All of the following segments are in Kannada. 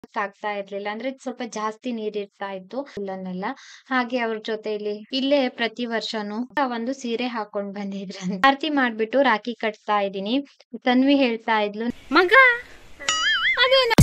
ಆಗ್ತಾ ಇರ್ಲಿಲ್ಲ ಅಂದ್ರೆ ಸ್ವಲ್ಪ ಜಾಸ್ತಿ ನೀರಿರ್ತಾ ಇತ್ತು ಹುಲ್ಲನ್ನೆಲ್ಲ ಹಾಗೆ ಅವ್ರ ಜೊತೆಲಿ ಇಲ್ಲೇ ಪ್ರತಿ ವರ್ಷನೂ ಒಂದು ಸೀರೆ ಹಾಕೊಂಡ್ ಬಂದಿದ್ರಂತೆ ಆರತಿ ಮಾಡ್ಬಿಟ್ಟು ರಾಖಿ ಕಟ್ತಾ ಇದೀನಿ ತನ್ವಿ ಹೇಳ್ತಾ ಇದ್ಲು ಮಗ ಅದೇನ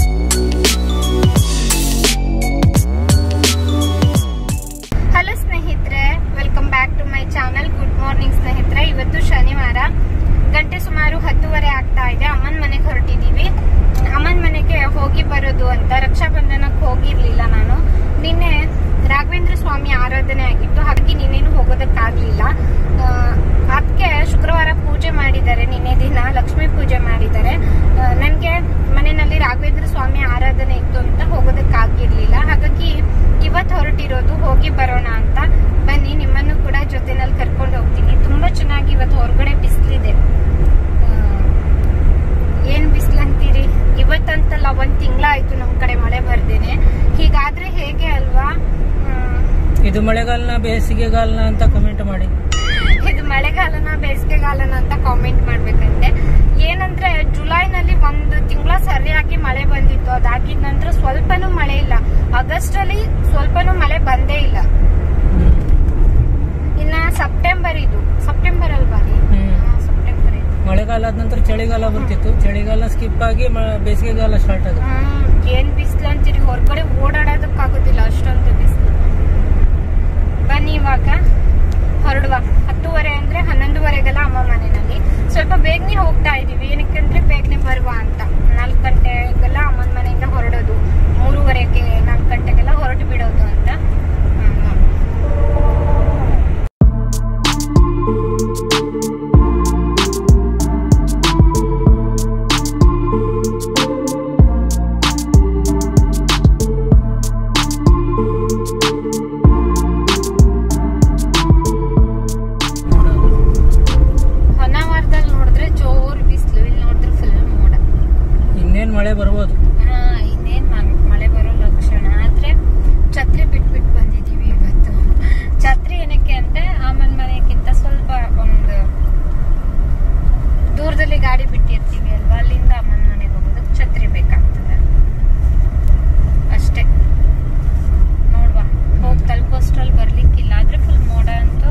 ಹಲೋ ಸ್ನೇಹಿತರೆ welcome back to my channel good morning ಸ್ನೇಹಿತರೆ ಇವತ್ತು ಶನಿವಾರ ಗಂಟೆ ಸುಮಾರು ಹತ್ತುವರೆ ಆಗ್ತಾ ಇದೆ ಅಮ್ಮನ ಮನೆಗೆ ಹೊರಟಿದೀವಿ ಅಮ್ಮನ ಮನೆಗೆ ಹೋಗಿ ಬರೋದು ಅಂತ ರಕ್ಷಾಬಂಧನಕ್ಕೆ ಹೋಗಿರ್ಲಿಲ್ಲ ನಾನು ನಿನ್ನೆ ರಾಘವೇಂದ್ರ ಸ್ವಾಮಿ ಆರಾಧನೆ ಆಗಿತ್ತು ಹಾಗಾಗಿ ನಿನ್ನೇನು ಹೋಗೋದಕ್ಕಾಗ್ಲಿಲ್ಲ ಅದಕ್ಕೆ ಶುಕ್ರವಾರ ಪೂಜೆ ಮಾಡಿದ್ದಾರೆ ನಿನ್ನೆ ದಿನ ಲಕ್ಷ್ಮೀ ಪೂಜೆ ಮಾಡಿದ್ದಾರೆ ನನಗೆ ಮನೆಯಲ್ಲಿ ರಾಘವೇಂದ್ರ ಸ್ವಾಮಿ ಆರಾಧನೆ ಇತ್ತು ಅಂತ ಹೋಗೋದಕ್ಕಾಗಿರ್ಲಿಲ್ಲ ಹಾಗಾಗಿ ಇವತ್ತು ಹೊರಟಿರೋದು ಹೋಗಿ ಬರೋಣ ಅಂತ ಬನ್ನಿ ನಿಮ್ಮನ್ನು ಕೂಡ ಜೊತೆನಲ್ಲಿ ಕರ್ಕೊಂಡು ಹೋಗ್ತೀನಿ ತುಂಬಾ ಚೆನ್ನಾಗಿ ಇವತ್ತು ಹೊರಗಡೆ ಬಿಸಿಲಿದೆ ಏನ್ ಬಿಸಿಲು ಅಂತೀರಿ ಇವತ್ತಂತಲ್ಲ ಒಂದ್ ತಿಂಗಳಾಯ್ತು ನಮ್ ಕಡೆ ಮಳೆ ಬರ್ದೇನೆ ಹೀಗಾದ್ರೆ ಹೇಗೆ ಅಲ್ವಾ ಹ್ಮ್. ಇದು ಮಳೆಗಾಲನ ಬೇಸಿಗೆಗಾಲನ ಅಂತ ಕಮೆಂಟ್ ಮಾಡಿ ಇದು ಮಳೆಗಾಲನ ಬೇಸಿಗೆಗಾಲನ ಅಂತ ಕಾಮೆಂಟ್ ಮಾಡ್ಬೇಕಂತೆ ಏನಂದ್ರೆ ಜುಲೈನಲ್ಲಿ ಒಂದು ತಿಂಗಳ ಸರಿಯಾಗಿ ಮಳೆ ಬಂದಿತ್ತು ಅದಾಗಿದ ನಂತರ ಸ್ವಲ್ಪನೂ ಮಳೆ ಇಲ್ಲ ಆಗಸ್ಟ್ ಅಲ್ಲಿ ಸ್ವಲ್ಪನೂ ಮಳೆ ಬಂದೇ ಇಲ್ಲ ಇನ್ನ ಸೆಪ್ಟೆಂಬರ್ ಇದು ಸೆಪ್ಟೆಂಬರ್ ಅಲ್ವಾ ರೀ? ಹ್ಮ್. ಹಾ, ಸೆಪ್ಟೆಂಬರ್ ಇದು ಮಳೆಗಾಲ ಆದ ನಂತರ ಚಳಿಗಾಲ ಬರ್ತಿತ್ತು ಚಳಿಗಾಲ ಸ್ಕಿಪ್ ಆಗಿ ಮ- ಬೇಸಿಗೆಗಾಲ ಸ್ಟಾರ್ಟ್ ಆಗುತ್ತೆ ಹ್ಮ್ ಏನ್ ಬಿಸಿಲು ಅಂತೀರಿ ಹೊರಗಡೆ ಓಡಾಡೋದಕ್ಕಾಗೋದಿಲ್ಲ ಅಷ್ಟೊಂದು ಬಿಸಿಲು ಬನ್ನಿ ಇವಾಗ ಹೊರಡುವ ಹತ್ತುವರೆ ಅಂದ್ರೆ ಹನ್ನೊಂದುವರೆಗೆಲ್ಲ ಅಮ್ಮ ಮನೆಯಲ್ಲಿ ಸ್ವಲ್ಪ ಬೇಗನೆ ಹೋಗ್ತಾ ಇದೀವಿ ಏನಕ್ಕಂದ್ರೆ ಬೇಗನೆ ಬರುವ ಅಂತ ನಾಲ್ಕು ಗಂಟೆಗೆಲ್ಲ ಅಮ್ಮನ ಮನೆಯಿಂದ ಹೊರಡೋದು ಮೂರುವರೆಗೆ ನಾಲ್ಕು ಗಂಟೆಗೆಲ್ಲ ಹೊರಟು ಬಿಡೋದು ಅಂತ ಹ್ಮ್, ನೋಡಿ. ಹೊನ್ನಾವರದಲ್ಲಿ ನೋಡಿದ್ರೆ ಜೋರು ಬಿಸಿಲು ಇಲ್ಲಿ ನೋಡಿದ್ರೆ ಫುಲ್ ಮೋಡ ಇನ್ನೇನ್ ಮಳೆ ಬರ್ಬೋದು ಹಾ ಇನ್ನೇನ್ ಮ- ಮಳೆ ಬರೋ ಲಕ್ಷಣ ಆದ್ರೆ ಛತ್ರಿ ಬಿಟ್ಬಿಟ್ಟು ಬಂದಿದೀವಿ ಇವತ್ತು ಛತ್ರಿ ಏನಕ್ಕೆ ಅಂದ್ರೆ ಅಮ್ಮನ ಮನೆಗಿಂತ ಸ್ವಲ್ಪ ಒಂದು ದೂರದಲ್ಲಿ ಗಾಡಿ ಬಿಟ್ಟಿರ್ತೀವಿ ಅಲ್ವಾ ಅಲ್ಲಿಂದ ಅಮ್ಮನ ಮನೆಗೆ ಹೋಗೋದಕ್ಕೆ ಛತ್ರಿ ಬೇಕಾಗ್ತದೆ ಅಷ್ಟೇ ನೋಡ್ವಾ ಹೋಗಿ ತಲುಪೋಷ್ಟ್ರಲ್ಲಿ ಬರ್ಲಿಕ್ಕಿಲ್ಲ ಆದ್ರೆ ಫುಲ್ ಮೋಡ ಅಂತೂ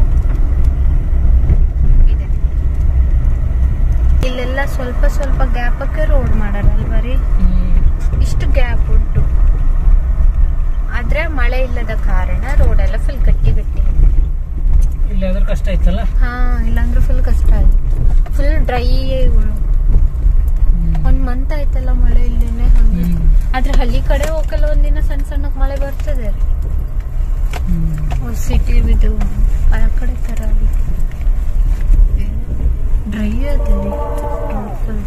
ಇದೆ ಇಲ್ಲೆಲ್ಲ ಸ್ವಲ್ಪ ಸ್ವಲ್ಪ ಗ್ಯಾಪಕ್ಕೆ ರೋಡ್ ಮಾಡಾರಲ್ವಾ ರೀ ಇಷ್ಟು ಗ್ಯಾಪ್ ಉಂಟು ಆದ್ರೆ ಮಳೆ ಇಲ್ಲದ ಕಾರಣ ರೋಡ್ ಎಲ್ಲ ಫುಲ್ ಗಟ್ಟಿ ಗಟ್ಟಿ ಇದೆ. ಇಲ್ಲಿ ಅದ್ರ ಕಷ್ಟ ಐತಲ್ಲ ಹಾ ಇಲ್ಲಾಂದ್ರೆ ಫುಲ್ ಕಷ್ಟ ಆಯ್ತು ಫುಲ್ ಡ್ರೈ ಒಂದ್ ಮಂತ್ ಆಯ್ತಲ್ಲ ಮಳೆ ಇಲ್ಲೇನೆ ಹಂಗೆ ಆದ್ರೆ ಹಳ್ಳಿ ಕಡೆ ಹೋಗಲ್ಲ ಒಂದಿನ ಸಣ್ಣ ಸಣ್ಣ ಮಳೆ ಬರ್ತದೆ ಸಿಟಿ ಇದು ಆ ಕಡೆ ತರ ಡ್ರೈ ಅದಲ್ಲಿ ಫುಲ್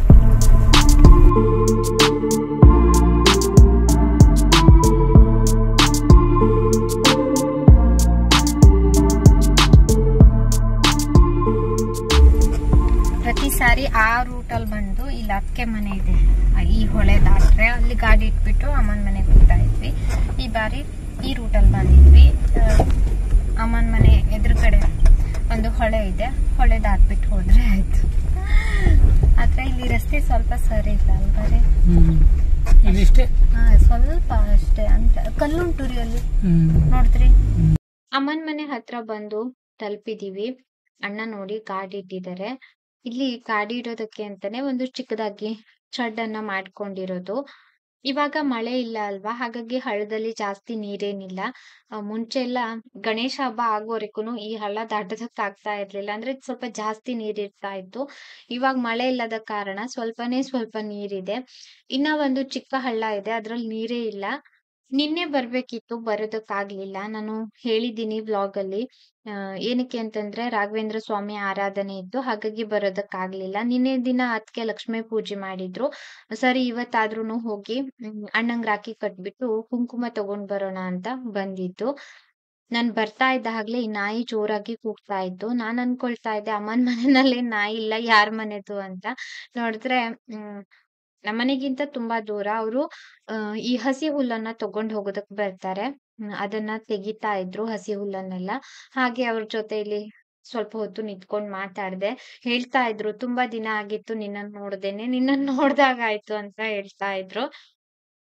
ಪ್ರತಿ ಸಾರಿ ಆ ರೂಟಲ್ಲಿ ಬಂದು ಇಲ್ಲಿ ಅಕ್ಕೆ ಮನೆ ಇದೆ ಆ ಈ ಹೊಳೆ ದಾಟ್ರೆ ಅಲ್ಲಿ ಗಾಡಿ ಇಟ್ಬಿಟ್ಟು ಅಮ್ಮನ ಮನೆಗೆ ಹೋಗ್ತಾ ಇದ್ವಿ ಈ ಬಾರಿ ಈ ರೂಟಲ್ಲಿ ಬಂದಿದ್ವಿ ಆ, ಅಮ್ಮನ ಮನೆ ಎದುರುಗಡೆ ಒಂದು ಹೊಳೆ ಇದೆ ಹೊಳೆ ದಾಟ್ಬಿಟ್ಟು ಹೋದ್ರೆ ಆಯ್ತು ಆದ್ರೆ ಇಲ್ಲಿ ರಸ್ತೆ ಸ್ವಲ್ಪ ಸರಿ ಇಲ್ಲ ಅಲ್ವಾ ರೀ ಇದಿಷ್ಟೇ ಹಾ ಸ್ವಲ್ಪ ಅಷ್ಟೇ ಅಂತ ಕಲ್ಲುಂಟು ರೀ ಅಲ್ಲಿ ನೋಡ್ತೀರಿ ಅಮ್ಮನ್ ಮನೆ ಹತ್ರ ಬಂದು ತಲುಪಿದೀವಿ ಅಣ್ಣ ನೋಡಿ ಗಾಡಿ ಇಟ್ಟಿದ್ದಾರೆ ಇಲ್ಲಿ ಗಾಡಿ ಇಡೋದಕ್ಕೆ ಅಂತಾನೆ ಒಂದು ಚಿಕ್ಕದಾಗಿ ಶೆಡ್ ಅನ್ನ ಮಾಡ್ಕೊಂಡಿರೋದು ಇವಾಗ ಮಳೆ ಇಲ್ಲ ಅಲ್ವಾ ಹಾಗಾಗಿ ಹಳ್ಳದಲ್ಲಿ ಜಾಸ್ತಿ ನೀರೇನಿಲ್ಲ ಆ, ಮುಂಚೆ ಎಲ್ಲ ಗಣೇಶ ಹಬ್ಬ ಆಗೋವರೆಗೂ ಈ ಹಳ್ಳ ದಾಟೋದಕ್ ಆಗ್ತಾ ಇರ್ಲಿಲ್ಲ ಅಂದ್ರೆ ಸ್ವಲ್ಪ ಜಾಸ್ತಿ ನೀರಿರ್ತಾ ಇತ್ತು ಇವಾಗ ಮಳೆ ಇಲ್ಲದ ಕಾರಣ ಸ್ವಲ್ಪನೇ ಸ್ವಲ್ಪ ನೀರಿದೆ ಇನ್ನ ಒಂದು ಚಿಕ್ಕ ಹಳ್ಳ ಇದೆ ಅದ್ರಲ್ಲಿ ನೀರೇ ಇಲ್ಲ ನಿನ್ನೆ ಬರ್ಬೇಕಿತ್ತು ಬರೋದಕ್ಕಾಗ್ಲಿಲ್ಲ ನಾನು ಹೇಳಿದ್ದೀನಿ ವ್ಲಾಗ್ ಅಲ್ಲಿ ಆ, ಏನಕ್ಕೆ ಅಂತಂದ್ರೆ ರಾಘವೇಂದ್ರ ಸ್ವಾಮಿ ಆರಾಧನೆ ಇತ್ತು ಹಾಗಾಗಿ ಬರೋದಕ್ಕಾಗ್ಲಿಲ್ಲ ನಿನ್ನೆ ದಿನ ಅದಕ್ಕೆ ಲಕ್ಷ್ಮೀ ಪೂಜೆ ಮಾಡಿದ್ರು ಸರಿ ಇವತ್ತಾದ್ರೂನು ಹೋಗಿ ಮ್, ಅಣ್ಣಂಗ್ ರಾಖಿ ಕಟ್ಬಿಟ್ಟು ಕುಂಕುಮ ತಗೊಂಡ್ ಬರೋಣ ಅಂತ ಬಂದಿದ್ದು ನಾನ್ ಬರ್ತಾ ಇದ್ದ ಹಾಗ್ಲೇ ಈ ನಾಯಿ ಜೋರಾಗಿ ಕೂಗ್ತಾ ಇತ್ತು ನಾನ್ ಅನ್ಕೊಳ್ತಾ ಇದ್ದೆ ಅಮ್ಮನ್ ಮನೆಯಲ್ಲಿ ನಾಯಿ ಇಲ್ಲ ಯಾರ್ ಮನೆದು ಅಂತ ನೋಡಿದ್ರೆ ಹ್ಮ್ ನಮ್ಮನೆಗಿಂತ ತುಂಬಾ ದೂರ ಅವರು ಈ ಹಸಿ ಹುಲ್ಲನ್ನ ತಗೊಂಡ್ ಹೋಗೋದಕ್ ಬರ್ತಾರೆ ಹ್ಮ್, ಅದನ್ನ ತೆಗಿತಾ ಇದ್ರು ಹಸಿ ಹುಲ್ಲನ್ನೆಲ್ಲ ಹಾಗೆ ಅವ್ರ ಜೊತೆಲಿ ಸ್ವಲ್ಪ ಹೊತ್ತು ನಿಂತ್ಕೊಂಡ್ ಮಾತಾಡ್ದೆ ಹೇಳ್ತಾ ಇದ್ರು ತುಂಬಾ ದಿನ ಆಗಿತ್ತು ನಿನ್ನನ್ ನೋಡ್ದೇನೆ ನಿನ್ನನ್ ನೋಡ್ದಾಗ ಆಯ್ತು ಅಂತ ಹೇಳ್ತಾ ಇದ್ರು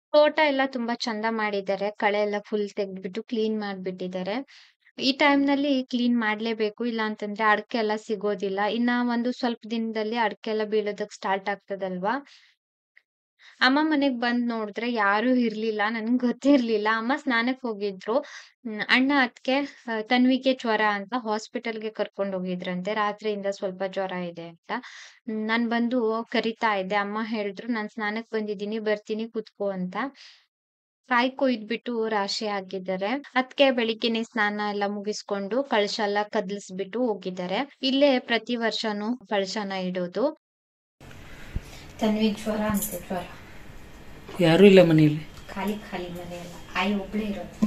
ತೋಟ ಎಲ್ಲ ತುಂಬಾ ಚಂದ ಮಾಡಿದ್ದಾರೆ. ಕಳೆ ಎಲ್ಲ ಫುಲ್ ತೆಗ್ದ್ಬಿಟ್ಟು ಕ್ಲೀನ್ ಮಾಡ್ಬಿಟ್ಟಿದ್ದಾರೆ. ಈ ಟೈಮ್‌ನಲ್ಲಿ ಕ್ಲೀನ್ ಮಾಡ್ಲೇಬೇಕು. ಇಲ್ಲ ಅಂತಂದ್ರೆ ಅಡಕೆ ಎಲ್ಲ ಸಿಗೋದಿಲ್ಲ. ಇನ್ನ ಒಂದು ಸ್ವಲ್ಪ ದಿನದಲ್ಲಿ ಅಡಕೆ ಎಲ್ಲ ಬೀಳೋದಕ್ ಸ್ಟಾರ್ಟ್ ಆಗ್ತದಲ್ವಾ? ಅಮ್ಮ ಮನೆಗ್ ಬಂದ್ ನೋಡಿದ್ರೆ ಯಾರೂ ಇರ್ಲಿಲ್ಲ. ನನ್ಗ್ ಗೊತ್ತಿರ್ಲಿಲ್ಲ. ಅಮ್ಮ ಸ್ನಾನಕ್ ಹೋಗಿದ್ರು. ಹ್ಮ್ ಅಣ್ಣ ಅದ್ಕೆ ಅ ತನ್ವಿಗೆ ಜ್ವರ ಅಂತ ಹಾಸ್ಪಿಟಲ್‌ಗೆ ಕರ್ಕೊಂಡ್ ಹೋಗಿದ್ರಂತೆ. ರಾತ್ರಿಯಿಂದ ಸ್ವಲ್ಪ ಜ್ವರ ಇದೆ ಅಂತ. ಹ್ಮ್ ನಾನ್ ಬಂದು ಕರಿತಾ ಇದ್ದೆ. ಅಮ್ಮ ಹೇಳಿದ್ರು, "ನಾನ್ ಸ್ನಾನಕ್ ಬಂದಿದ್ದೀನಿ ಬರ್ತೀನಿ ಕುತ್ಕೋ" ಅಂತ. ಕಾಯಿ ಕೊಯ್ದ್ಬಿಟ್ಟು ರಾಶಿ ಹಾಕಿದ್ದಾರೆ. ಅದ್ಕೆ ಬೆಳಿಗ್ಗೆನೆ ಸ್ನಾನ ಎಲ್ಲ ಮುಗಿಸ್ಕೊಂಡು ಕಳಶ ಎಲ್ಲ ಕದಲ್ಸ್‌ಬಿಟ್ಟು ಹೋಗಿದ್ದಾರೆ. ಇಲ್ಲೇ ಪ್ರತಿ ವರ್ಷನೂ ಕಳಶನ ಇಡೋದು. ತನ್ವಿಗ್ ಜ್ವರ ಅಂತೆ ಜ್ವರ. ಯಾರೂ ಇಲ್ಲ ಮನೆಯಲ್ಲಿ ಖಾಲಿ ಖಾಲಿ ಮನೆ ಎಲ್ಲ. ಆಯಿ ಒಬ್ಳೇ ಇರೋದು.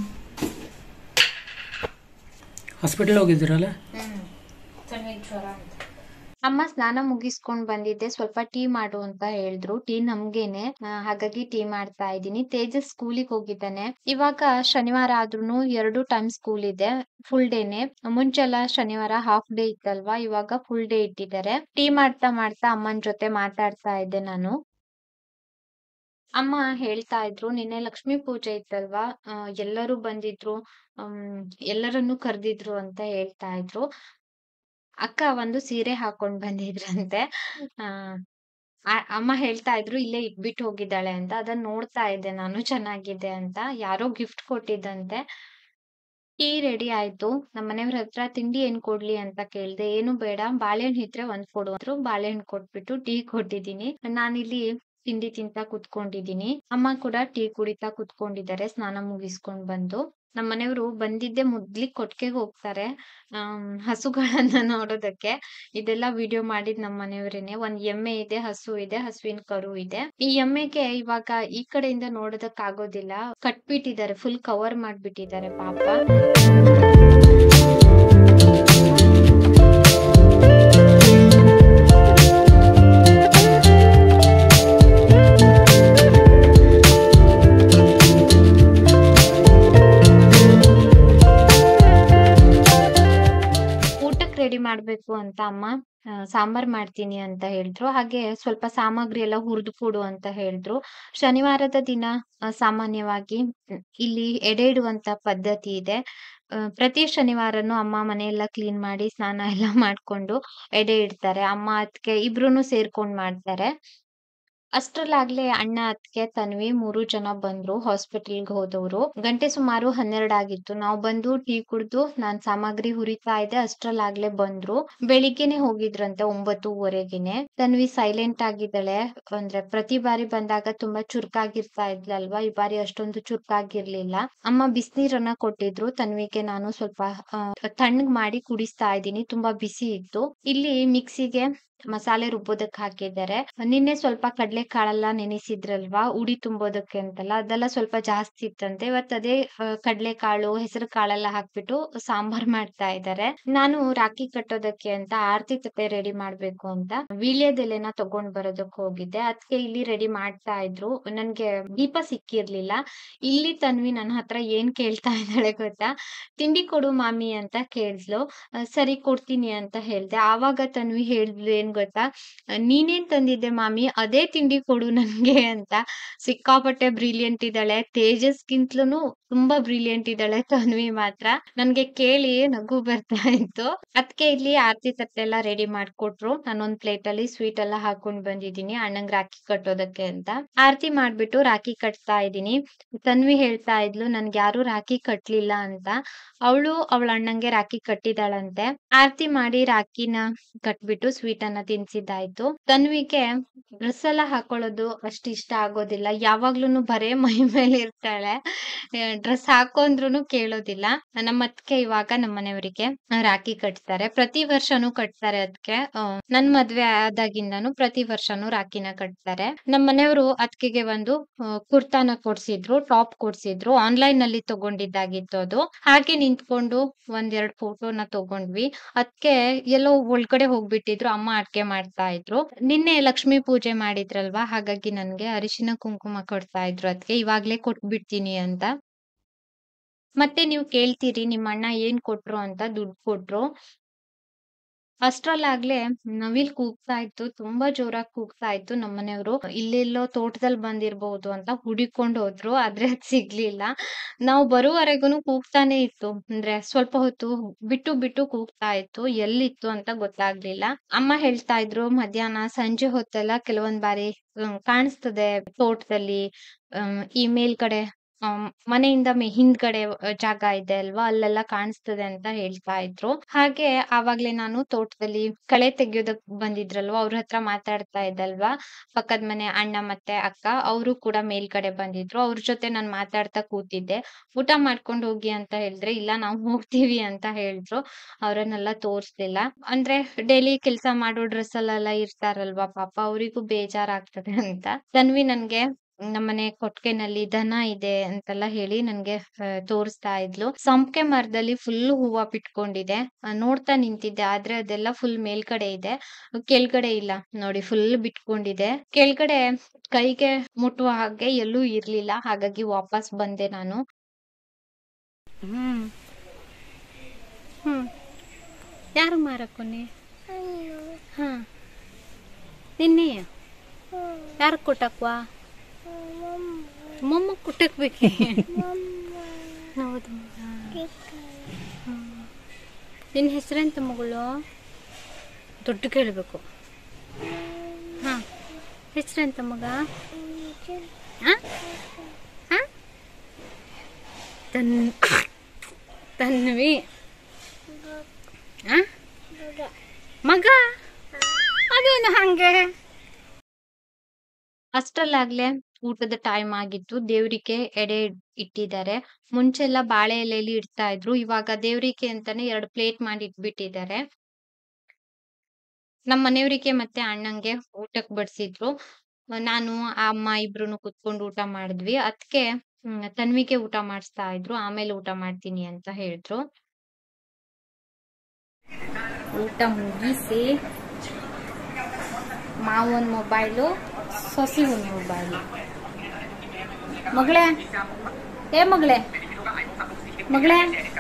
ಹಾಸ್ಪಿಟಲ್ ಹೋಗಿದ್ದೀರಲ್ಲ ಹ್ಮ್. ತನ್ವಿಗ್ ಜ್ವರ ಅಂತ. ಅಮ್ಮ ಸ್ನಾನ ಮುಗಿಸ್ಕೊಂಡ್ ಬಂದಿದ್ದೆ. ಸ್ವಲ್ಪ ಟೀ ಮಾಡು ಅಂತ ಹೇಳಿದ್ರು. ಟೀ ನಮ್ಗೇನೆ. ಆ ಹಾಗಾಗಿ ಟೀ ಮಾಡ್ತಾ ಇದ್ದೀನಿ. ತೇಜಸ್ ಸ್ಕೂಲಿಗ್ ಹೋಗಿದ್ದಾನೆ. ಇವಾಗ ಶನಿವಾರ ಆದ್ರೂನು 2 ಟೈಮ್ ಸ್ಕೂಲ್ ಇದೆ. ಫುಲ್ ಡೇನೆ. ಮುಂಚೆಲ್ಲ ಶನಿವಾರ ಹಾಫ್ ಡೇ ಇತ್ತಲ್ವಾ? ಇವಾಗ ಫುಲ್ ಡೇ ಇಟ್ಟಿದ್ದಾರೆ. ಟೀ ಮಾಡ್ತಾ ಮಾಡ್ತಾ ಅಮ್ಮನ್ ಜೊತೆ ಮಾತಾಡ್ತಾ ಇದ್ದೆ ನಾನು. ಅಮ್ಮ ಹೇಳ್ತಾ ಇದ್ರು, "ನಿನ್ನೆ ಲಕ್ಷ್ಮೀ ಪೂಜೆ ಇತ್ತಲ್ವಾ? ಆ ಎಲ್ಲರೂ ಬಂದಿದ್ರು. ಹ್ಮ್ ಎಲ್ಲರನ್ನೂ ಕರ್ದಿದ್ರು" ಅಂತ ಹೇಳ್ತಾ ಇದ್ರು. ಅಕ್ಕ ಒಂದು ಸೀರೆ ಹಾಕೊಂಡ್ ಬಂದಿದ್ರಂತೆ. ಆ ಅ ಅಮ್ಮ ಹೇಳ್ತಾ ಇದ್ರು, "ಇಲ್ಲೇ ಇಟ್ಬಿಟ್ಟು ಹೋಗಿದ್ದಾಳೆ" ಅಂತ. ಅದನ್ನ ನೋಡ್ತಾ ಇದ್ದೆ ನಾನು ಚೆನ್ನಾಗಿದೆ ಅಂತ. ಯಾರೋ ಗಿಫ್ಟ್ ಕೊಟ್ಟಿದ್ದಂತೆ. ಟೀ ರೆಡಿ ಆಯ್ತು. ನಮ್ಮನೆಯವ್ರ ಹತ್ರ ತಿಂಡಿ ಏನ್ ಕೊಡ್ಲಿ ಅಂತ ಕೇಳ್ದೆ. "ಏನು ಬೇಡ ಬಾಳೆಹಣ್ಣು ಇದ್ರೆ ಒಂದ್ ಕೊಡು" ಅಂದ್ರು. ಬಾಳೆಹಣ್ಣು ಕೊಟ್ಬಿಟ್ಟು ಟೀ ಕೊಟ್ಟಿದ್ದೀನಿ. ನಾನಿಲ್ಲಿ ತಿಂಡಿ ತಿಂತಾ ಕುತ್ಕೊಂಡಿದ್ದೀನಿ. ಅಮ್ಮ ಕೂಡ ಟೀ ಕುಡಿತಾ ಕುತ್ಕೊಂಡಿದ್ದಾರೆ ಸ್ನಾನ ಮುಗಿಸ್ಕೊಂಡ್ ಬಂದು. ನಮ್ಮನೆಯವ್ರು ಬಂದಿದ್ದೇ ಮೊದ್ಲಿಗ್ ಕೊಟ್ಟಿಗೆಗ್ ಹೋಗ್ತಾರೆ. ಆಹ್ ಹಸುಗಳನ್ನ ನೋಡೋದಕ್ಕೆ. ಇದೆಲ್ಲ ವಿಡಿಯೋ ಮಾಡಿದ್ ನಮ್ಮನೆಯವ್ರೇನೆ. ಒಂದ್ ಎಮ್ಮೆ ಇದೆ, ಹಸು ಇದೆ, ಹಸುವಿನ ಕರು ಇದೆ. ಈ ಎಮ್ಮೆಗೆ ಇವಾಗ ಈ ಕಡೆಯಿಂದ ನೋಡೋದಕ್ ಆಗೋದಿಲ್ಲ. ಕಟ್ಬಿಟ್ಟಿದ್ದಾರೆ. ಫುಲ್ ಕವರ್ ಮಾಡ್ಬಿಟ್ಟಿದ್ದಾರೆ ಪಾಪ. ಊಟಕ್ ರೆಡಿ ಮಾಡ್ಬೇಕು ಅಂತ ಅಮ್ಮ ಆ ಸಾಂಬಾರ್ ಮಾಡ್ತೀನಿ ಅಂತ ಹೇಳಿದ್ರು. ಹಾಗೆ ಸ್ವಲ್ಪ ಸಾಮಗ್ರಿ ಎಲ್ಲ ಹುರಿದು ಕೊಡು ಅಂತ ಹೇಳಿದ್ರು. ಶನಿವಾರದ ದಿನ ಅ ಸಾಮಾನ್ಯವಾಗಿ ಹ್ಮ್ ಇಲ್ಲಿ ಎಡೆ ಇಡುವಂತ ಪದ್ಧತಿ ಇದೆ. ಅ ಪ್ರತಿ ಶನಿವಾರನೂ ಅಮ್ಮ ಮನೆಯೆಲ್ಲ ಕ್ಲೀನ್ ಮಾಡಿ ಸ್ನಾನ ಎಲ್ಲ ಮಾಡ್ಕೊಂಡು ಎಡೆ ಇಡ್ತಾರೆ. ಅಮ್ಮ, ಅತ್ತಿಗೆ ಇಬ್ರೂನು ಸೇರ್ಕೊಂಡ್ ಮಾಡ್ತಾರೆ. ಅಷ್ಟ್ರಲ್ಲಾಗ್ಲೇ ಅಣ್ಣ, ಅತ್ತಿಗೆ, ತನ್ವಿ ಮೂರೂ ಜನ ಬಂದ್ರು ಹಾಸ್ಪಿಟಲ್‌ಗೆ ಹೋದವ್ರು. ಗಂಟೆ ಸುಮಾರು 12 ಆಗಿತ್ತು. ನಾವ್ ಬಂದು ಟೀ ಕುಡ್ದು ನಾನ್ ಸಾಮಗ್ರಿ ಹುರಿತಾ ಇದ್ದೆ. ಅಷ್ಟ್ರಲ್ಲಾಗ್ಲೇ ಬಂದ್ರು. ಬೆಳಿಗ್ಗೆನೆ ಹೋಗಿದ್ರಂತೆ 9:30ಗೆನೆ. ತನ್ವಿ ಸೈಲೆಂಟ್ ಆಗಿದ್ದಾಳೆ. ಅಂದ್ರೆ ಪ್ರತಿ ಬಾರಿ ಬಂದಾಗ ತುಂಬಾ ಚುರುಕಾಗಿರ್ತಾ ಇದ್ಲಲ್ವಾ? ಈ ಬಾರಿ ಅಷ್ಟೊಂದು ಚುರುಕಾಗಿರ್ಲಿಲ್ಲ. ಅಮ್ಮ ಬಿಸ್ನೀರನ್ನ ಕೊಟ್ಟಿದ್ರು. ತನ್ವಿಗೆ ನಾನು ಸ್ವಲ್ಪ ಅ ತಣ್ಣಗ್ ಮಾಡಿ ಕುಡಿಸ್ತಾ ಇದ್ದೀನಿ. ತುಂಬಾ ಬಿಸಿ ಇತ್ತು. ಇಲ್ಲಿ ಮಿಕ್ಸಿಗೆ ಮಸಾಲೆ ರುಬ್ಬೋದಕ್ ಹಾಕಿದ್ದಾರೆ. ನಿನ್ನೆ ಸ್ವಲ್ಪ ಕಡ್ಲೆ ಕಾಳೆಲ್ಲ ನೆನೆಸಿದ್ರಲ್ವಾ? ಉಡಿ ತುಂಬೋದಕ್ಕೆ ಅಂತಲ್ಲ. ಅದೆಲ್ಲ ಸ್ವಲ್ಪ ಜಾಸ್ತಿ ಇತ್ತಂತೆ. ಇವತ್ತು ಅದೇ ಅ ಕಡ್ಲೆ ಕಾಳು, ಹೆಸರು ಕಾಳೆಲ್ಲ ಹಾಕ್ಬಿಟ್ಟು ಸಾಂಬಾರ್ ಮಾಡ್ತಾ ಇದ್ದಾರೆ. ನಾನು ರಾಖಿ ಕಟ್ಟೋದಕ್ಕೆ ಅಂತ ಆರತಿ ತಟ್ಟೆ ರೆಡಿ ಮಾಡ್ಬೇಕು ಅಂತ ವೀಳ್ಯದೆಲೆನ ತಗೊಂಡ್ ಬರೋದಕ್ ಹೋಗಿದ್ದೆ. ಅದ್ಕೆ ಇಲ್ಲಿ ರೆಡಿ ಮಾಡ್ತಾ ಇದ್ರು. ನನ್ಗೆ ದೀಪ ಸಿಕ್ಕಿರ್ಲಿಲ್ಲ. ಇಲ್ಲಿ ತನ್ವಿ ನನ್ ಹತ್ರ ಏನ್ ಕೇಳ್ತಾ ಇದ್ದಾಳೆ ಗೊತ್ತಾ? "ತಿಂಡಿ ಕೊಡು ಮಾಮಿ" ಅಂತ ಕೇಳಿದ್ಲು. ಅ ಸರಿ ಕೊಡ್ತೀನಿ ಅಂತ ಹೇಳ್ದೆ. ಆವಾಗ ತನ್ವಿ ಹೇಳಿದ್ಲು ಏನ್ ಗೊತ್ತಾ? "ನೀನೇನ್ ತಂದಿದ್ದೆ ಮಾಮಿ? ಅದೇ ತಿಂಡಿ ಕೊಡು ನನ್ಗೆ" ಅಂತ. ಸಿಕ್ಕಾಪಟ್ಟೆ ಬ್ರಿಲಿಯಂಟ್ ಇದ್ದಾಳೆ. ತೇಜಸ್‌ಗಿಂತ್ಲೂನು ತುಂಬಾ ಬ್ರಿಲಿಯಂಟ್ ಇದ್ದಾಳೆ ತನ್ವಿ ಮಾತ್ರ. ನನ್ಗೆ ಕೇಳಿ ನಗು ಬರ್ತಾ ಇತ್ತು. ಅದ್ಕೆ ಇಲ್ಲಿ ಆರತಿ ತಟ್ಟೆ ಎಲ್ಲ ರೆಡಿ ಮಾಡ್ಕೊಟ್ರು. ನಾನೊಂದ್ ಪ್ಲೇಟಲ್ಲಿ ಸ್ವೀಟ್ ಎಲ್ಲ ಹಾಕೊಂಡ್ ಬಂದಿದ್ದೀನಿ ಅಣ್ಣಂಗ್ ರಾಖಿ ಕಟ್ಟೋದಕ್ಕೆ ಅಂತ. ಆರತಿ ಮಾಡ್ಬಿಟ್ಟು ರಾಖಿ ಕಟ್ತಾ ಇದ್ದೀನಿ. ತನ್ವಿ ಹೇಳ್ತಾ ಇದ್ಲು ನನ್ಗ್ಯಾರು ರಾಖಿ ಕಟ್ಲಿಲ್ಲ ಅಂತ. ಅವ್ಳು ಅವಳ ಅಣ್ಣಂಗೆ ರಾಖಿ ಕಟ್ಟಿದಾಳಂತೆ. ಆರತಿ ಮಾಡಿ ರಾಖಿನ ಕಟ್ಬಿಟ್ಟು ಸ್ವೀಟ್ ಅನ್ನ ತಿನ್ಸಿದ್ದಾಯ್ತು. ತನ್ವಿಗೆ ಡ್ರೆಸ್ ಎಲ್ಲ ಹಾಕೊಳ್ಳೋದು ಅಷ್ಟ್ ಇಷ್ಟ ಆಗೋದಿಲ್ಲ. ಯಾವಾಗ್ಲೂನು ಬರೇ ಮೈ ಮೇಲೆ ಇರ್ತಾಳೆ. ಅ ಡ್ರೆಸ್ ಹಾಕು ಅಂದ್ರೂನು ಕೇಳೋದಿಲ್ಲ. ನಮ್ಮ ಅತ್ತಿಗೆ ಇವಾಗ ನಮ್ಮನೆಯವರಿಗೆ ರಾಖಿ ಕಟ್ತಾರೆ. ಪ್ರತಿ ವರ್ಷನೂ ಕಟ್ತಾರೆ ಅದ್ಕೆ. ಅ ನನ್ ಮದ್ವೆ ಆದಾಗಿಂದಾನು ಪ್ರತಿ ವರ್ಷನೂ ರಾಖಿನ ಕಟ್ತಾರೆ. ನಮ್ಮನೆಯವ್ರು ಅತ್ತಿಗೆಗೆ ಒಂದು ಅ ಕುರ್ತಾನ ಕೊಡ್ಸಿದ್ರು. ಟಾಪ್ ಕೊಡ್ಸಿದ್ರು. ಆನ್‌ಲೈನ್‌ನಲ್ಲಿ ತಗೊಂಡಿದ್ದಾಗಿತ್ತು ಅದು. ಹಾಗೆ ನಿಂತ್ಕೊಂಡು ಒಂದೆರಡ್ ಫೋಟೋನ ತಗೊಂಡ್ವಿ. ಅದ್ಕೆ ಎಲ್ಲೋ ಒಳಗಡೆ ಹೋಗ್ಬಿಟ್ಟಿದ್ರು. ಅಮ್ಮ ಅಡ್ಗೆ ಮಾಡ್ತಾ ಇದ್ರು. ನಿನ್ನೆ ಲಕ್ಷ್ಮೀ ಪೂಜೆ ಮಾಡಿದ್ರಲ್ವಾ? ಹಾಗಾಗಿ ನನ್ಗೆ ಅರಿಶಿನ ಕುಂಕುಮ ಕೊಡ್ತಾ ಇದ್ರು ಅದ್ಕೆ. ಇವಾಗ್ಲೇ ಕೊಟ್ಬಿಡ್ತೀನಿ ಅಂತ. ಮತ್ತೆ ನೀವ್ ಕೇಳ್ತೀರಿ ನಿಮ್ ಅಣ್ಣ ಏನ್ ಕೊಟ್ರು ಅಂತ ದುಡ್ಡು ಕೊಟ್ರು. ಅಷ್ಟ್ರಲ್ಲಾಗ್ಲೇ ನವಿಲ್ ಕೂಗ್ತಾ ಇತ್ತು. ತುಂಬಾ ಜೋರಾಗಿ ಕೂಗ್ತಾ ಇತ್ತು. ನಮ್ಮನೆಯವ್ರು ಇಲ್ಲೆಲ್ಲೋ ತೋಟದಲ್ಲಿ ಬಂದಿರ್ಬಹುದು ಅಂತ ಹುಡುಕ್ಕೊಂಡ್ ಹೋದ್ರು. ಆದ್ರೆ ಅದ್ ಸಿಗ್ಲಿಲ್ಲ. ನಾವು ಬರೋವರೆಗೂನು ಕೂಗ್ತಾನೆ ಇತ್ತು. ಅಂದ್ರೆ ಸ್ವಲ್ಪ ಹೊತ್ತು ಬಿಟ್ಟು ಬಿಟ್ಟು ಕೂಗ್ತಾ ಇತ್ತು. ಎಲ್ಲಿತ್ತು ಅಂತ ಗೊತ್ತಾಗ್ಲಿಲ್ಲ. ಅಮ್ಮ ಹೇಳ್ತಾ ಇದ್ರು ಮಧ್ಯಾಹ್ನ ಸಂಜೆ ಹೊತ್ತೆಲ್ಲ ಕೆಲವೊಂದ್ ಬಾರಿ ಹ್ಮ್ ಕಾಣಿಸ್ತದೆ ತೋಟದಲ್ಲಿ ಅಹ್ ಈ ಮೇಲ್ಗಡೆ ಅಹ್ ಮನೆಯಿಂದ ಮೆ ಹಿಂದ್ಗಡೆ ಜಾಗ ಇದೆ ಅಲ್ವಾ ಅಲ್ಲೆಲ್ಲ ಕಾಣಿಸ್ತದೆ ಅಂತ ಹೇಳ್ತಾ ಇದ್ರು. ಹಾಗೆ ಆವಾಗ್ಲೇ ನಾನು ತೋಟದಲ್ಲಿ ಕಳೆ ತೆಗ್ಯೋದಕ್ ಬಂದಿದ್ರಲ್ವಾ ಅವ್ರ ಹತ್ರ ಮಾತಾಡ್ತಾ ಇದ್ದೆ ಅಲ್ವಾ ಪಕ್ಕದ ಮನೆ ಅಣ್ಣ ಮತ್ತೆ ಅಕ್ಕ ಅವರು ಕೂಡ ಮೇಲ್ಗಡೆ ಬಂದಿದ್ರು. ಅವ್ರ ಜೊತೆ ನಾನ್ ಮಾತಾಡ್ತಾ ಕೂತಿದ್ದೆ. ಊಟ ಮಾಡ್ಕೊಂಡ್ ಹೋಗಿ ಅಂತ ಹೇಳಿದ್ರೆ ಇಲ್ಲ ನಾವು ಹೋಗ್ತೀವಿ ಅಂತ ಹೇಳಿದ್ರು. ಅವ್ರನ್ನೆಲ್ಲ ತೋರ್ಸ್ಲಿಲ್ಲ. ಅಂದ್ರೆ ಡೈಲಿ ಕೆಲ್ಸ ಮಾಡೋ ಡ್ರೆಸ್ ಅಲ್ಲೆಲ್ಲ ಇರ್ತಾರಲ್ವಾ ಪಾಪ ಅವ್ರಿಗೂ ಬೇಜಾರಾಗ್ತದೆ ಅಂತ. ತನ್ವಿ ನನ್ಗೆ ನಮ್ಮನೆ ಕೊಟ್ಟಿಗೆನಲ್ಲಿ ದನ ಇದೆ ಅಂತೆಲ್ಲ ಹೇಳಿ ನನ್ಗೆ ಅಹ್ ತೋರಿಸ್ತಾ ಇದ್ಲು. ಸಂಪಿಗೆ ಮರದಲ್ಲಿ ಫುಲ್ ಹೂವ ಬಿಟ್ಕೊಂಡಿದೆ. ಅಹ್ ನೋಡ್ತಾ ನಿಂತಿದ್ದೆ ಆದ್ರೆ ಅದೆಲ್ಲ ಫುಲ್ ಮೇಲ್ಗಡೆ ಇದೆ. ಕೆಳಗಡೆ ಇಲ್ಲ ನೋಡಿ ಫುಲ್ ಬಿಟ್ಕೊಂಡಿದೆ. ಕೆಳಗಡೆ ಕೈಗೆ ಮುಟ್ಟುವ ಹಾಗೆ ಎಲ್ಲೂ ಇರ್ಲಿಲ್ಲ. ಹಾಗಾಗಿ ವಾಪಸ್ ಬಂದೆ ನಾನು. ಹ್ಮ್ ಹ್ಮ್ ಯಾರು ಮಾರಕ್ಕೊನೆ ಹಾ ನಿನ್ನೆ ಯಾರು ಕೊಟ್ಟಕ್ವಾ ಮೊಮ್ಮ ಕೊಟ್ಟಕ್ಬೇಕೆ ಹೌದು ನಿನ್ನ ಹೆಸರೆಂತ ಮಗಳು ದೊಡ್ಡ ಕೇಳಬೇಕು ಹಾ ಹೆಸರೆಂತ ಮಗ ಹಾ ಹಾ ತನ್ ತನ್ವಿ ಆ? ಮಗ ಅದು ಹಂಗೆ ಅಷ್ಟ್ರಲ್ಲಾಗ್ಲೇ ಊಟದ ಟೈಮ್ ಆಗಿತ್ತು. ದೇವ್ರಿಗೆ ಎಡೆ ಇಟ್ಟಿದ್ದಾರೆ. ಮುಂಚೆಲ್ಲ ಬಾಳೆ ಎಲೆಲಿ ಇಡ್ತಾ ಇದ್ರು. ಇವಾಗ ದೇವ್ರಿಗೆ ಅಂತಾನೆ 2 ಪ್ಲೇಟ್ ಮಾಡಿ ಇಟ್ಬಿಟ್ಟಿದ್ದಾರೆ. ನಮ್ ಮನೆಯವ್ರಿಗೆ ಮತ್ತೆ ಅಣ್ಣಂಗೆ ಊಟಕ್ ಬಡ್ಸಿದ್ರು. ನಾನು ಅಮ್ಮ ಇಬ್ರುನು ಕುತ್ಕೊಂಡು ಊಟ ಮಾಡಿದ್ವಿ. ಅದ್ಕೆ ಹ್ಮ್ ತನ್ವಿಗೆ ಊಟ ಮಾಡಿಸ್ತಾ ಇದ್ರು. ಆಮೇಲೆ ಊಟ ಮಾಡ್ತೀನಿ ಅಂತ ಹೇಳಿದ್ರು. ಊಟ ಮುಗಿಸಿ ಮಾವನ್ ಮೊಬೈಲು ಸೊಸಿ ಒಂದ್ ಮೊಬೈಲು ಮಗಳೇ ಏ ಮಗಳೇ ಮಗಳೇ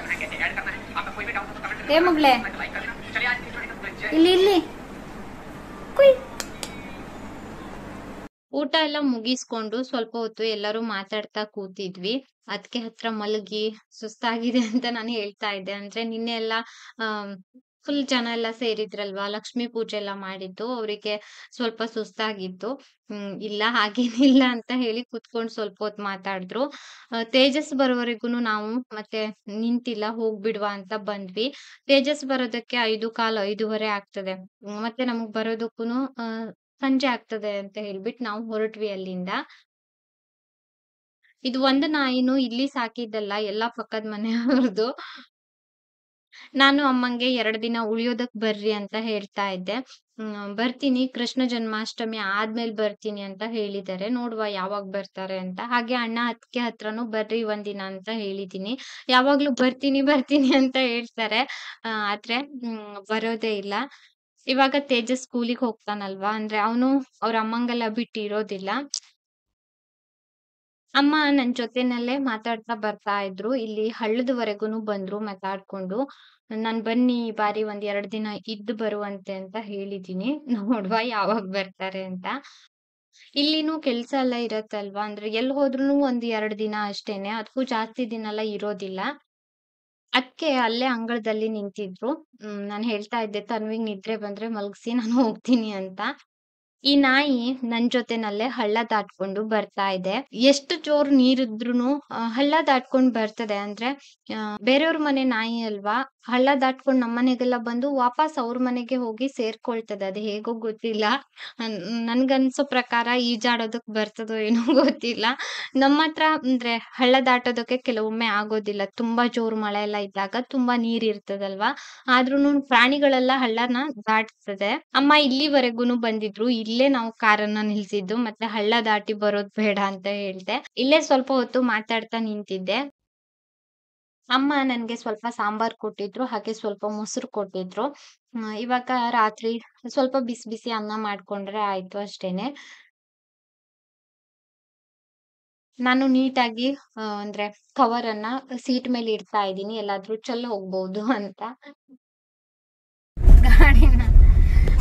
ಏ ಮಗಳೇ ಇಲ್ಲಿ ಇಲ್ಲಿ ಕುಯ್ ಊಟ ಎಲ್ಲ ಮುಗಿಸ್ಕೊಂಡು ಸ್ವಲ್ಪ ಹೊತ್ತು ಎಲ್ಲರೂ ಮಾತಾಡ್ತಾ ಕೂತಿದ್ವಿ. ಅದ್ಕೆ ಹತ್ರ ಮಲಗಿ ಸುಸ್ತಾಗಿದೆ ಅಂತ ನಾನು ಹೇಳ್ತಾ ಇದ್ದೆ. ಅಂದ್ರೆ ನಿನ್ನೆ ಎಲ್ಲ ಆಹ್ ಫುಲ್ ಜನ ಎಲ್ಲ ಸೇರಿದ್ರಲ್ವಾ ಲಕ್ಷ್ಮೀ ಪೂಜೆ ಎಲ್ಲ ಮಾಡಿದ್ದು. ಅವ್ರಿಗೆ ಸ್ವಲ್ಪ ಸುಸ್ತಾಗಿತ್ತು. ಹ್ಮ್ ಇಲ್ಲ ಹಾಗೇನಿಲ್ಲ ಅಂತ ಹೇಳಿ ಕುತ್ಕೊಂಡ್ ಸ್ವಲ್ಪ ಹೊತ್ತು ಮಾತಾಡಿದ್ರು. ಅಹ್ ತೇಜಸ್ ಬರೋವರೆಗೂನು ನಾವು ಮತ್ತೆ ನಿಂತಿಲ್ಲ ಹೋಗ್ಬಿಡುವ ಅಂತ ಬಂದ್ವಿ. ತೇಜಸ್ ಬರೋದಕ್ಕೆ 5:15 5:30 ಆಗ್ತದೆ. ಮತ್ತೆ ನಮಗ್ ಬರೋದಕ್ಕೂನು ಅಹ್ ಸಂಜೆ ಆಗ್ತದೆ ಅಂತ ಹೇಳ್ಬಿಟ್ಟು ನಾವು ಹೊರಟ್ವಿ ಅಲ್ಲಿಂದ. ಇದು ಒಂದು ನಾಯಿನು ಇಲ್ಲಿ ಸಾಕಿದ್ದಲ್ಲ ಎಲ್ಲಾ ಪಕ್ಕದ ಮನೆಯವ್ರದು. ನಾನು ಅಮ್ಮಂಗೆ 2 ದಿನ ಉಳಿಯೋದಕ್ ಬರ್ರಿ ಅಂತ ಹೇಳ್ತಾ ಇದ್ದೆ. ಹ್ಮ್ ಬರ್ತೀನಿ ಕೃಷ್ಣ ಜನ್ಮಾಷ್ಟಮಿ ಆದ್ಮೇಲೆ ಬರ್ತೀನಿ ಅಂತ ಹೇಳಿದ್ದಾರೆ. ನೋಡುವ ಯಾವಾಗ ಬರ್ತಾರೆ ಅಂತ. ಹಾಗೆ ಅಣ್ಣ ಅತ್ತಿಗೆ ಹತ್ರನೂ ಬರ್ರಿ ಒಂದಿನ ಅಂತ ಹೇಳಿದ್ದೀನಿ. ಯಾವಾಗ್ಲೂ ಬರ್ತೀನಿ ಬರ್ತೀನಿ ಅಂತ ಹೇಳ್ತಾರೆ. ಅಹ್ ಆದ್ರೆ ಹ್ಮ್ ಬರೋದೇ ಇಲ್ಲ. ಇವಾಗ ತೇಜಸ್ ಸ್ಕೂಲಿಗೆ ಹೋಗ್ತಾನಲ್ವಾ ಅಂದ್ರೆ ಅವನು ಅವ್ರ ಅಮ್ಮಂಗೆಲ್ಲ ಬಿಟ್ಟು ಇರೋದಿಲ್ಲ. ಅಮ್ಮ ನನ್ ಜೊತೆನಲ್ಲೇ ಮಾತಾಡ್ತಾ ಬರ್ತಾ ಇದ್ರು. ಇಲ್ಲಿ ಹಳ್ಳದವರೆಗೂನು ಬಂದ್ರು ಮಾತಾಡ್ಕೊಂಡು. ನಾನ್ ಬನ್ನಿ ಈ ಬಾರಿ ಒಂದ್ 2 ದಿನ ಇದ್ದು ಬರುವಂತೆ ಅಂತ ಹೇಳಿದ್ದೀನಿ. ನೋಡುವ ಯಾವಾಗ ಬರ್ತಾರೆ ಅಂತ. ಇಲ್ಲಿನೂ ಕೆಲ್ಸ ಎಲ್ಲ ಇರತ್ತಲ್ವಾ ಅಂದ್ರೆ ಎಲ್ ಹೋದ್ರುನು ಒಂದ್ 2 ದಿನ ಅಷ್ಟೇನೆ. ಅದ್ಕೂ ಜಾಸ್ತಿ ದಿನ ಎಲ್ಲ ಇರೋದಿಲ್ಲ. ಅದ್ಕೆ ಅಲ್ಲೇ ಅಂಗಳದಲ್ಲಿ ನಿಂತಿದ್ರು. ಹ್ಮ್ ನಾನ್ ಹೇಳ್ತಾ ಇದ್ದೆ ತನ್ವಿಗ್ ನಿದ್ರೆ ಬಂದ್ರೆ ಮಲಗ್ಸಿ ನಾನು ಹೋಗ್ತೀನಿ ಅಂತ. ಈ ನಾಯಿ ನನ್ ಜೊತೆನಲ್ಲೇ ಹಳ್ಳ ದಾಟ್ಕೊಂಡು ಬರ್ತಾ ಇದೆ. ಎಷ್ಟು ಜೋರ್ ನೀರಿದ್ರುನು ಅಹ್ ಹಳ್ಳ ದಾಟ್ಕೊಂಡ್ ಬರ್ತದೆ. ಅಂದ್ರೆ ಅಹ್ ಬೇರೆಯವ್ರ ಮನೆ ನಾಯಿ ಅಲ್ವಾ ಹಳ್ಳ ದಾಟ್ಕೊಂಡ್ ನಮ್ಮನೆಗೆಲ್ಲ ಬಂದು ವಾಪಸ್ ಅವ್ರ ಮನೆಗೆ ಹೋಗಿ ಸೇರ್ಕೊಳ್ತದೆ. ಅದು ಹೇಗೋ ಗೊತ್ತಿಲ್ಲ. ಅನ್ ನನ್ಗನ್ಸೋ ಪ್ರಕಾರ ಈಜಾಡೋದಕ್ ಬರ್ತದೋ ಏನೋ ಗೊತ್ತಿಲ್ಲ. ನಮ್ಮತ್ರ ಅಂದ್ರೆ ಹಳ್ಳ ದಾಟೋದಕ್ಕೆ ಕೆಲವೊಮ್ಮೆ ಆಗೋದಿಲ್ಲ. ತುಂಬಾ ಜೋರ್ ಮಳೆ ಎಲ್ಲ ಇದ್ದಾಗ ತುಂಬಾ ನೀರ್ ಇರ್ತದಲ್ವಾ. ಆದ್ರೂನು ಪ್ರಾಣಿಗಳೆಲ್ಲ ಹಳ್ಳನ ದಾಟ್ತದೆ. ಅಮ್ಮ ಇಲ್ಲಿವರೆಗೂನು ಬಂದಿದ್ರು. ಇಲ್ಲೇ ನಾವು ಕಾರನ್ನ ನಿಲ್ಸಿದ್ದು. ಮತ್ತೆ ಹಳ್ಳ ದಾಟಿ ಬರೋದ್ ಬೇಡ ಅಂತ ಹೇಳ್ದೆ. ಇಲ್ಲೇ ಸ್ವಲ್ಪ ಹೊತ್ತು ಮಾತಾಡ್ತಾ ನಿಂತಿದ್ದೆ. ಅಮ್ಮ ನನ್ಗೆ ಸ್ವಲ್ಪ ಸಾಂಬಾರ್ ಕೊಟ್ಟಿದ್ರು. ಹಾಗೆ ಸ್ವಲ್ಪ ಮೊಸರು ಕೊಟ್ಟಿದ್ರು. ಹ್ಮ್ ಇವಾಗ ರಾತ್ರಿ ಸ್ವಲ್ಪ ಬಿಸಿ ಬಿಸಿ ಅನ್ನ ಮಾಡ್ಕೊಂಡ್ರೆ ಆಯ್ತು ಅಷ್ಟೇನೆ. ನಾನು ನೀಟಾಗಿ ಅಹ್ ಅಂದ್ರೆ ಕವರ್ ಅನ್ನ ಸೀಟ್ ಮೇಲೆ ಇಡ್ತಾ ಇದ್ದೀನಿ. ಎಲ್ಲಾದ್ರೂ ಚೆಲ್ ಹೋಗ್ಬೋದು ಅಂತ. ಗಾಡಿನ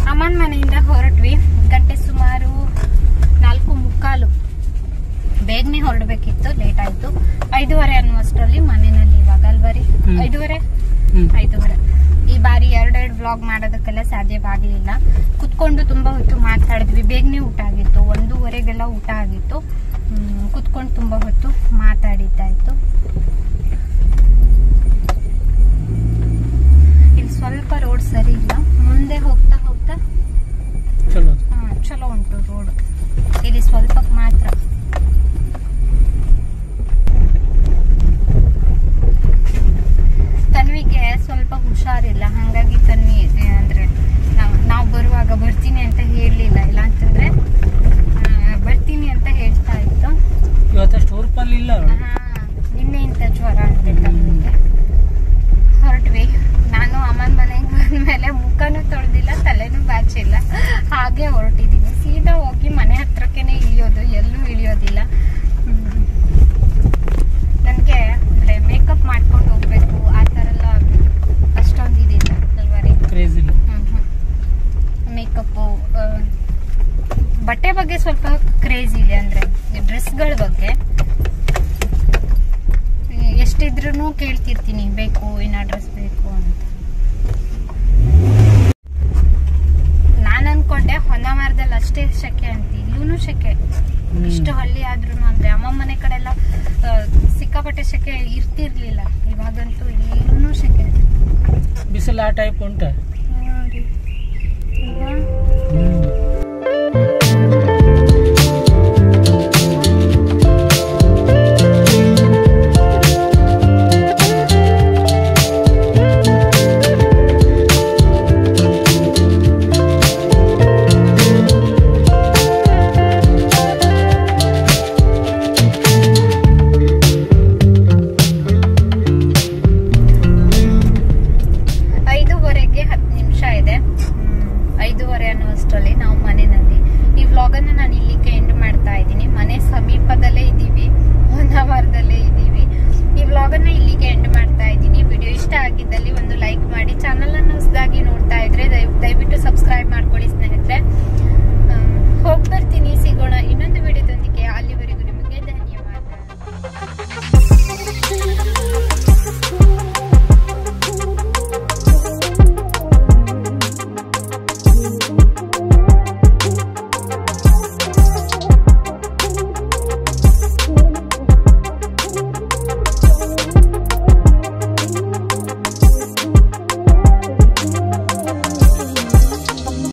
ಅಮ್ಮನ ಮನೆಯಿಂದ ಹೊರಟ್ವಿ ಗಂಟೆ ಸುಮಾರು ನಾಲ್ಕು ಮುಕ್ಕಾಲು ಬೇಗನೆ ಹೊರಡ್ಬೇಕಿತ್ತು ಲೇಟ್ ಆಯ್ತು ಐದೂವರೆ ಅನ್ನುವಷ್ಟರಲ್ಲಿ ಮನೆಯಲ್ಲಿ ಇವಾಗ ಅಲ್ವರಿ ಹ್ಮ್. ಐದೂವರೆ ಹ್ಮ್ ಐದೂವರೆ ಈ ಬಾರಿ ಎರಡೆರಡು ವ್ಲಾಗ್ ಮಾಡೋದಕ್ಕೆಲ್ಲ ಸಾಧ್ಯವಾಗಲಿಲ್ಲ ಕುತ್ಕೊಂಡು ತುಂಬಾ ಹೊತ್ತು ಮಾತಾಡಿದ್ವಿ ಬೇಗನೆ ಊಟ ಆಗಿತ್ತು ಒಂದೂವರೆಗೆಲ್ಲ ಊಟ ಆಗಿತ್ತು ಹ್ಮ್, ಕುತ್ಕೊಂಡು ತುಂಬಾ ಹೊತ್ತು ಮಾತಾಡಿದ್ದಾಯ್ತು ಇಲ್ಲಿ ಸ್ವಲ್ಪ ರೋಡ್ ಸರಿ ಇಲ್ಲ ಮುಂದೆ ಹೋಗ್ತಾ ಹೋಗ್ತಾ ಚಲೋ ಹಾ, ಚಲೋ ಉಂಟು ರೋಡ್ ಇಲ್ಲಿ ಸ್ವಲ್ಪ ಮಾತ್ರ ತನ್ವಿಗೆ ಸ್ವಲ್ಪ ಹುಷಾರಿಲ್ಲ ಹಂಗಾಗಿ ತನ್ವಿ ಏ, ಅಂದ್ರೆ ನಾವು ನಾವು ಬರುವಾಗ ಬರ್ತೀನಿ ಅಂತ ಹೇಳಲಿಲ್ಲ ಇಲ್ಲ ಅಂತಂದ್ರೆ ಆ, ಬರ್ತೀನಿ ಅಂತ ಹೇಳ್ತಾ ಇತ್ತು ಇವತ್ತಷ್ಟು ಹುರುಪಲ್ಲಿ ಇಲ್ಲ ಅವಳು ಹಾ, ನಿನ್ನೆಯಿಂದ ಜ್ವರ ಅಂತೆ ತನ್ವಿಗೆ ಹೊರಟ್ವಿ ನಾನು ಅಮ್ಮನ ಮನೆಗೆ ಬಂದ್ಮೇಲೆ ಮುಖನೂ ತೊಳೆದಿಲ್ಲ ತಲೆನೂ ಬಾಚಿಲ್ಲ ಹಾಗೆ ಹೊರಟಿದ್ದೀನಿ ಸೀದಾ ಹೋಗಿ ಮನೆ ಹತ್ರಕ್ಕೇನೆ ಇಳಿಯೋದು ಎಲ್ಲೂ ಇಳಿಯೋದಿಲ್ಲ ನನಗೆ ಅಂದ್ರೆ ಮೇಕಪ್ ಮಾಡ್ಕೊಂಡು ಹೋಗ್ಬೇಕು ಆ ಥರ ಎಲ್ಲ ಅಷ್ಟೊಂದು ಇದಿಲ್ಲ ಅಲ್ವಾ ರೀ ಕ್ರೇಜ್ ಇಲ್ಲ ಮೇಕಪ್ಪು ಬಟ್ಟೆ ಬಗ್ಗೆ ಸ್ವಲ್ಪ ಕ್ರೇಜ್ ಇದೆ ಅಂದ್ರೆ ಡ್ರೆಸ್ಗಳ ಬಗ್ಗೆ ಎಷ್ಟಿದ್ರು ಕೇಳ್ತಿರ್ತೀನಿ ಬೇಕು ಇನ್ನ ಡ್ರೆಸ್ ಬೇಕು ಅಂತ ನಾನು ಅನ್ಕೊಂಡೆ ಹೊನ್ನವಾರದಲ್ಲಿ ಅಷ್ಟೇ ಶೆಕೆ ಅಂತ ಇಲ್ಲೂ ಶೆಕೆ ಹ್ಮ್. ಇಷ್ಟು ಹಳ್ಳಿ ಆದ್ರೂ ಅಂದ್ರೆ ಅಮ್ಮ ಮನೆ ಕಡೆ ಎಲ್ಲ ಆ, ಸಿಕ್ಕಾಪಟ್ಟೆ ಶೆಕೆ ಇರ್ತಿರ್ಲಿಲ್ಲ ಇವಾಗಂತೂ ಇಲ್ಲೂ ಶೆಕೆ ಬಿಸಿಲು ಆ ಟೈಪ್ ಉಂಟ ನೋಡಿ ಅಲ್ವಾ? ಐದೂವರೆಗೆ ಹತ್ತು ನಿಮಿಷ ಇದೆ ಹ್ಮ್, ಐದೂವರೆ ಅನ್ನುವಷ್ಟರಲ್ಲಿ ನಾವು ಮನೆಯಲ್ಲಿ ಈ ವ್ಲಾಗನ್ನು ನಾನು ಇಲ್ಲಿಗೆ ಎಂಡ್ ಮಾಡ್ತಾ ಇದ್ದೀನಿ ಮನೆ ಸಮೀಪದಲ್ಲೇ ಇದ್ದೀವಿ ಒನ್ ಅವರ್ದಲ್ಲೇ ಇದ್ದೀವಿ ಈ ವ್ಲಾಗನ್ನು ಇಲ್ಲಿಗೆ ಎಂಡ್ ಮಾಡ್ತಾ ಇದ್ದೀನಿ ವಿಡಿಯೋ ಇಷ್ಟ ಆಗಿದ್ದಲ್ಲಿ ಒಂದು ಲೈಕ್ ಮಾಡಿ ಚಾನಲ್ ಅನ್ನು ಹೊಸದಾಗಿ ನೋಡ್ತಾ ಇದ್ರೆ ದಯ- ದಯವಿಟ್ಟು ಸಬ್ಸ್ಕ್ರೈಬ್ ಮಾಡ್ಕೊಳ್ಳಿ ಸ್ನೇಹಿತರೆ ಹೋಗಿ ಬರ್ತೀನಿ